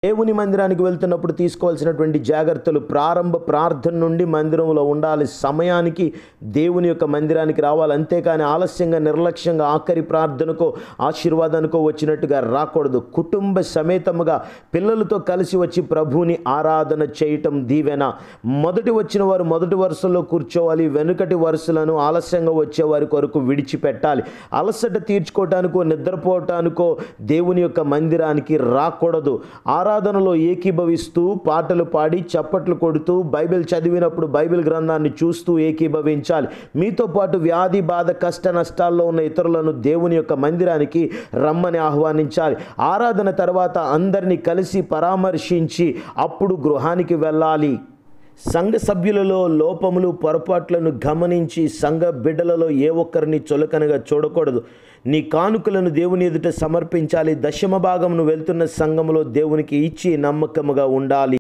దేవుని మందిరానికి వెళ్తున్నప్పుడు తీసుకోవాల్సినటువంటి జాగ్రత్తలు ప్రారంభ ప్రార్థన నుండి మందిరంలో ఉండాలి సమయానికి దేవుని యొక్క మందిరానికి రావాలి అంతేకాని ఆలస్యంగా నిర్లక్ష్యంగా ఆఖరి ప్రార్థనకో ఆశీర్వాదానికో వచ్చినట్టుగా రాకూడదు కుటుంబ సమేతముగా పిల్లలతో కలిసి వచ్చి ప్రభువుని ఆరాధన చేయటం దీవెన మొదటి వచ్చిన వారు మొదటి వరుసలో కూర్చోవాలి వెనుకటి వరుసలను ఆలస్యంగా వచ్చే వారి కొరకు విడిచిపెట్టాలి అలసట తీర్చుకోవటానికో నిద్రపోవటానికో దేవుని యొక్క మందిరానికి రాకూడదు ఆరాధనలో ఏకీభవిస్తూ పాటలు పాడి చప్పట్లు కొడుతూ బైబిల్ చదివినప్పుడు బైబిల్ గ్రంథాన్ని చూస్తూ ఏకీభవించాలి మీతో పాటు వ్యాధి బాధ కష్ట నష్టాల్లో ఉన్న ఇతరులను దేవుని యొక్క మందిరానికి రమ్మని ఆహ్వానించాలి ఆరాధన తర్వాత అందరినీ కలిసి పరామర్శించి అప్పుడు గృహానికి వెళ్ళాలి సంఘ సభ్యులలో లోపములు పొరపాట్లను గమనించి సంఘ బిడ్డలలో ఏ ఒక్కరిని చులకనగా చూడకూడదు నీ కానుకలను దేవుని ఎదుట సమర్పించాలి దశమ భాగమును వెళ్తున్న సంఘములో దేవునికి ఇచ్చి నమ్మకముగా ఉండాలి